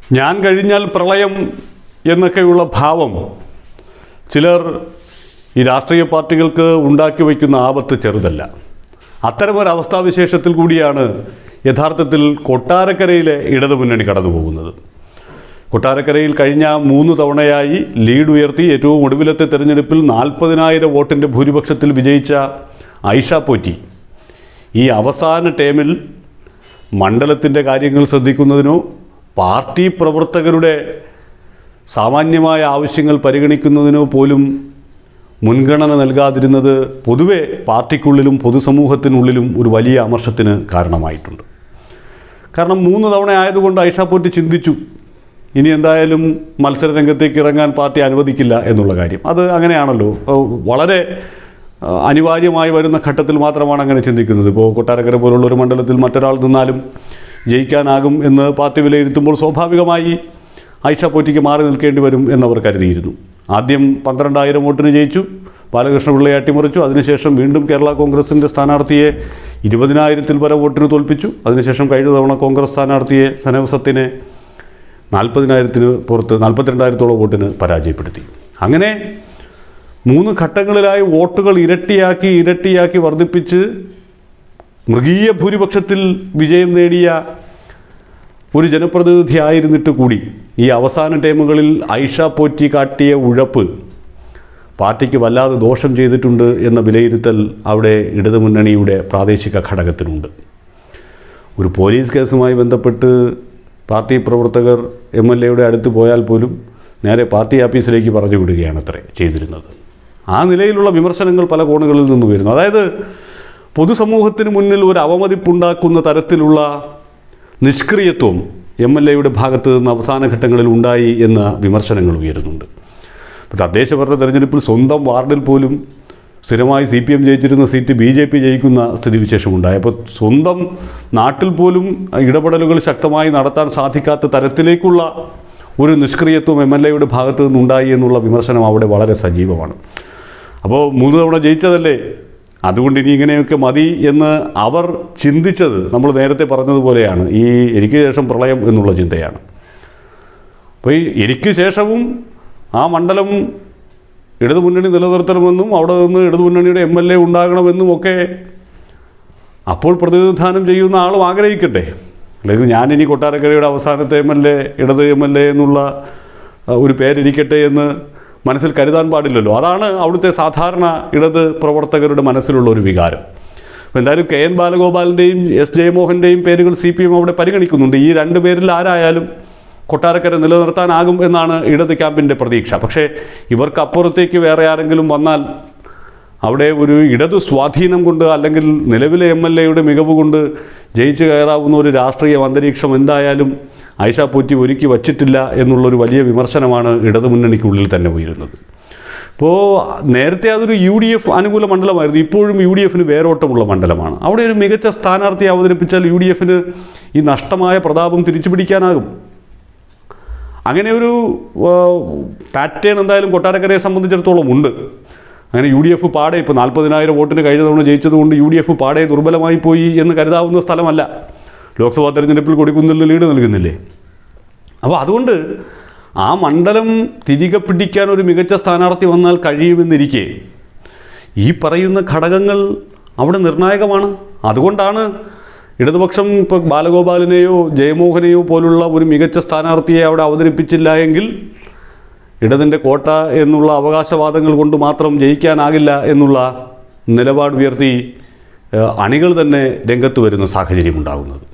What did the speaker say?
ഞാൻ കഴിഞ്ഞാൽ പ്രളയം എന്നൊക്കെയുള്ള ഭാവം ചിലർ ഈ രാഷ്ട്രീയ പാർട്ടികൾക്ക് ഉണ്ടാക്കി വയ്ക്കുന്ന ആപത്ത് ചെറുതല്ല അത്തരമൊരു അവസ്ഥാവിശേഷത്തിൽ കൂടിയാണ് യഥാർത്ഥത്തിൽ കൊട്ടാരക്കരയിലെ ഇടതുമുന്നണി കടന്നു പോകുന്നത് കൊട്ടാരക്കരയിൽ കഴിഞ്ഞ മൂന്ന് തവണയായി ലീഡ് ഉയർത്തി ഏറ്റവും ഒടുവിലത്തെ തെരഞ്ഞെടുപ്പിൽ നാൽപ്പതിനായിരം വോട്ടിൻ്റെ ഭൂരിപക്ഷത്തിൽ വിജയിച്ച ഐഷ പോറ്റി ഈ അവസാന ടേമിൽ മണ്ഡലത്തിൻ്റെ കാര്യങ്ങൾ ശ്രദ്ധിക്കുന്നതിനോ പാർട്ടി പ്രവർത്തകരുടെ സാമാന്യമായ ആവശ്യങ്ങൾ പരിഗണിക്കുന്നതിനോ പോലും മുൻഗണന നൽകാതിരുന്നത് പൊതുവെ പാർട്ടിക്കുള്ളിലും പൊതുസമൂഹത്തിനുള്ളിലും ഒരു വലിയ അമർഷത്തിന് കാരണമായിട്ടുണ്ട് കാരണം മൂന്ന് തവണ ആയതുകൊണ്ട് ഐഷ പോറ്റി ചിന്തിച്ചു ഇനി എന്തായാലും മത്സര രംഗത്തേക്ക് ഇറങ്ങാൻ പാർട്ടി അനുവദിക്കില്ല എന്നുള്ള കാര്യം അത് അങ്ങനെയാണല്ലോ ഏഹ് വളരെ ഏഹ് അനിവാര്യമായി വരുന്ന ഘട്ടത്തിൽ മാത്രമാണ് അങ്ങനെ ചിന്തിക്കുന്നത് ഇപ്പോൾ കൊട്ടാരക്കര പോലുള്ള ഒരു മണ്ഡലത്തിൽ മറ്റൊരാൾ നിന്നാലും ജയിക്കാനാകും എന്ന് പാർട്ടി വിലയിരുത്തുമ്പോൾ സ്വാഭാവികമായി ഐഷ പോറ്റിക്ക് മാറി നിൽക്കേണ്ടി വരും എന്നവർ കരുതിയിരുന്നു ആദ്യം പന്ത്രണ്ടായിരം വോട്ടിന് ജയിച്ചു ബാലകൃഷ്ണപിള്ളയെ അട്ടിമറിച്ചു അതിനുശേഷം വീണ്ടും കേരള കോൺഗ്രസിൻ്റെ സ്ഥാനാർത്ഥിയെ ഇരുപതിനായിരത്തിൽ വരെ വോട്ടിന് തോൽപ്പിച്ചു അതിനുശേഷം കഴിഞ്ഞ തവണ കോൺഗ്രസ് സ്ഥാനാർത്ഥിയെ സനവ് സത്തിനെ നാൽപ്പതിനായിരത്തിന് പുറത്ത് നാൽപ്പത്തിരണ്ടായിരത്തോളം വോട്ടിന് പരാജയപ്പെടുത്തി അങ്ങനെ മൂന്ന് ഘട്ടങ്ങളിലായി വോട്ടുകൾ ഇരട്ടിയാക്കി ഇരട്ടിയാക്കി വർദ്ധിപ്പിച്ച് മൃഗീയ ഭൂരിപക്ഷത്തിൽ വിജയം നേടിയ ഒരു ജനപ്രതിനിധി ആയിരുന്നിട്ട് കൂടി ഈ അവസാന ടൈമുകളിൽ ഐഷ പോറ്റി കാട്ടിയ ഉഴപ്പ് പാർട്ടിക്ക് വല്ലാതെ ദോഷം ചെയ്തിട്ടുണ്ട് എന്ന വിലയിരുത്തൽ അവിടെ ഇടതുമുന്നണിയുടെ പ്രാദേശിക ഘടകത്തിനുണ്ട് ഒരു പോലീസ് കേസുമായി ബന്ധപ്പെട്ട് പാർട്ടി പ്രവർത്തകർ എം എൽ എയുടെ അടുത്ത് പോയാൽ പോലും നേരെ പാർട്ടി ഓഫീസിലേക്ക് പറഞ്ഞു വിടുകയാണ് അത്രേ ചെയ്തിരുന്നത് ആ നിലയിലുള്ള വിമർശനങ്ങൾ പല കോണുകളിൽ നിന്ന് വരുന്നു അതായത് പൊതുസമൂഹത്തിന് മുന്നിൽ ഒരു അവമതിപ്പുണ്ടാക്കുന്ന തരത്തിലുള്ള നിഷ്ക്രിയത്വം എം എൽ എയുടെ ഭാഗത്ത് നിന്ന് അവസാന ഘട്ടങ്ങളിൽ ഉണ്ടായി എന്ന വിമർശനങ്ങൾ ഉയരുന്നുണ്ട് ഇപ്പോൾ തദ്ദേശഭരണ തെരഞ്ഞെടുപ്പിൽ സ്വന്തം വാർഡിൽ പോലും സ്ഥിരമായി സി പി എം ജയിച്ചിരുന്ന സീറ്റ് ബി ജെ പി ജയിക്കുന്ന സ്ഥിതിവിശേഷമുണ്ടായി അപ്പോൾ സ്വന്തം നാട്ടിൽ പോലും ഇടപെടലുകൾ ശക്തമായി നടത്താൻ സാധിക്കാത്ത തരത്തിലേക്കുള്ള ഒരു നിഷ്ക്രിയത്വം എം എൽ എയുടെ ഭാഗത്തു നിന്നുണ്ടായി എന്നുള്ള വിമർശനം അവിടെ വളരെ സജീവമാണ് അപ്പോൾ മൂന്ന് തവണ ജയിച്ചതല്ലേ അതുകൊണ്ട് ഇനി ഇങ്ങനെയൊക്കെ മതി എന്ന് അവർ ചിന്തിച്ചത് നമ്മൾ നേരത്തെ പറഞ്ഞതുപോലെയാണ് ഈ എനിക്ക് ശേഷം പ്രളയം എന്നുള്ള ചിന്തയാണ് അപ്പോൾ ഈ എനിക്ക് ശേഷവും ആ മണ്ഡലം ഇടതുമുന്നണി നിലനിർത്തണമെന്നും അവിടെ നിന്ന് ഇടതുമുന്നണിയുടെ എം എൽ എ ഉണ്ടാകണമെന്നും ഒക്കെ അപ്പോൾ പ്രതിനിധാനം ചെയ്യുന്ന ആളും ആഗ്രഹിക്കട്ടെ അല്ലെങ്കിൽ ഞാനിനി കൊട്ടാരക്കരയുടെ അവസാനത്തെ എം എൽ എ ഇടത് എം എൽ എ എന്നുള്ള ആ, ഒരു പേരിരിക്കട്ടെ എന്ന് മനസ്സിൽ കരുതാൻ പാടില്ലല്ലോ അതാണ് അവിടുത്തെ സാധാരണ ഇടത് പ്രവർത്തകരുടെ മനസ്സിലുള്ള ഒരു വികാരം അപ്പോൾ എന്തായാലും കെ എൻ ബാലഗോപാലിൻ്റെയും എസ് ജയമോഹൻ്റെയും പേരുകൾ സി പി എം അവിടെ പരിഗണിക്കുന്നുണ്ട് ഈ രണ്ട് പേരിൽ ആരായാലും കൊട്ടാരക്കര നിലനിർത്താനാകും എന്നാണ് ഇടത് ക്യാമ്പിൻ്റെ പ്രതീക്ഷ പക്ഷേ ഇവർക്കപ്പുറത്തേക്ക് വേറെ ആരെങ്കിലും വന്നാൽ അവിടെ ഒരു ഇടതു സ്വാധീനം കൊണ്ട് അല്ലെങ്കിൽ നിലവിലെ എം എൽ എയുടെ മികവ് കൊണ്ട് ജയിച്ചു കയറാവുന്ന ഒരു രാഷ്ട്രീയ അന്തരീക്ഷം എന്തായാലും ഐഷ പോറ്റി ഒരുക്കി വച്ചിട്ടില്ല എന്നുള്ളൊരു വലിയ വിമർശനമാണ് ഇടതുമുന്നണിക്കുള്ളിൽ തന്നെ ഉയരുന്നത് ഇപ്പോൾ നേരത്തെ അതൊരു യു ഡി എഫ് അനുകൂല മണ്ഡലമായിരുന്നു ഇപ്പോഴും യു ഡി എഫിന് വേരോട്ടമുള്ള മണ്ഡലമാണ് അവിടെ ഒരു മികച്ച സ്ഥാനാർത്ഥി അവതരിപ്പിച്ചാൽ യു ഡി എഫിന് ഈ നഷ്ടമായ പ്രതാപം തിരിച്ചു പിടിക്കാനാകും അങ്ങനെ ഒരു പാറ്റേൺ എന്തായാലും കൊട്ടാരക്കരയെ സംബന്ധിച്ചിടത്തോളം ഉണ്ട് അങ്ങനെ യു ഡി എഫ് പാടെ ഇപ്പോൾ നാൽപ്പതിനായിരം വോട്ടിന് കഴിഞ്ഞ തവണ ജയിച്ചതുകൊണ്ട് യു ഡി എഫ് പാടെ ദുർബലമായി പോയി എന്ന് കരുതാവുന്ന സ്ഥലമല്ല ലോക്സഭാ തെരഞ്ഞെടുപ്പിൽ കൊടിക്കുന്നിൽ ലീഡ് നൽകുന്നില്ലേ അപ്പോൾ അതുകൊണ്ട് ആ മണ്ഡലം തിരികെ പിടിക്കാൻ ഒരു മികച്ച സ്ഥാനാർത്ഥി വന്നാൽ കഴിയുമെന്നിരിക്കെ ഈ പറയുന്ന ഘടകങ്ങൾ അവിടെ നിർണായകമാണ് അതുകൊണ്ടാണ് ഇടതുപക്ഷം ഇപ്പോൾ ബാലഗോപാലിനെയോ ജയമോഹനെയോ പോലുള്ള ഒരു മികച്ച സ്ഥാനാർത്ഥിയെ അവിടെ അവതരിപ്പിച്ചില്ല എങ്കിൽ ഇടതിൻ്റെ കോട്ട എന്നുള്ള അവകാശവാദങ്ങൾ കൊണ്ട് മാത്രം ജയിക്കാനാകില്ല എന്നുള്ള നിലപാട് ഉയർത്തി ഏഹ്, അണികൾ തന്നെ രംഗത്ത് വരുന്ന സാഹചര്യം ഉണ്ടാകുന്നത്